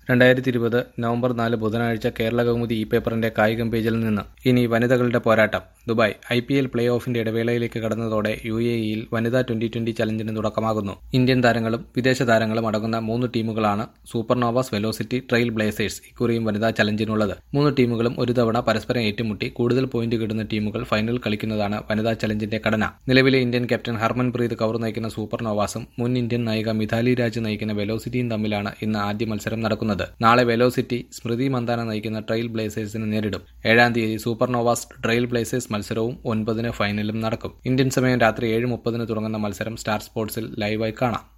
രണ്ടായിരത്തി ഇരുപത് നവംബർ നാല് ബുധനാഴ്ച കേരള കൗമുദി ഇ പേപ്പറിന്റെ കായികം പേജിൽ നിന്ന് ഇനി വനിതകളുടെ പോരാട്ടം Dubai I P L play ഓഫിന്റെ ഇടവേളയിലേക്ക് കടന്നതോടെ യു എ ഇയിൽ വനിതാ ട്വന്റി ട്വന്റി ചലഞ്ചിന് തുടക്കമാകുന്നു ഇന്ത്യൻ താരങ്ങളും വിദേശ താരങ്ങളും അടങ്ങുന്ന മൂന്ന് ടീമുകളാണ് സൂപ്പർനോവാസ് വെലോസിറ്റി ട്രെയിൽ ബ്ലേസേഴ്സ് ഇക്കുറിയും വനിതാ ചലഞ്ചിനുള്ളത് മൂന്ന് ടീമുകളും ഒരു തവണ പരസ്പരം ഏറ്റുമുട്ടി കൂടുതൽ പോയിന്റ് കിട്ടുന്ന ടീമുകൾ ഫൈനൽ കളിക്കുന്നതാണ് വനിതാ ചലഞ്ചിന്റെ ഘടന നിലവിലെ ഇന്ത്യൻ ക്യാപ്റ്റൻ ഹർമൻപ്രീത് കൗർ നയിക്കുന്ന സൂപ്പർനോവാസും മുൻ ഇന്ത്യൻ നായിക മിഥാലി രാജ് നയിക്കുന്ന വെലോസിറ്റിയും തമ്മിലാണ് ഇന്ന് ആദ്യ മത്സരം നടക്കുന്നത് നാളെ വെലോസിറ്റി സ്മൃതി മന്ദാന നയിക്കുന്ന ട്രെയിൽ ബ്ലേസേഴ്സിനെ നേരിടും ഏഴാം തീയതി സൂപ്പർനോവാസ് ട്രെയിൽ ബ്ലേസേഴ്സ് മത്സരവും ഒൻപതിന് ഫൈനലും നടക്കും ഇന്ത്യൻ സമയം രാത്രി ഏഴ് മുപ്പതിന് തുടങ്ങുന്ന മത്സരം സ്റ്റാർ സ്പോർട്സിൽ ലൈവായി കാണാം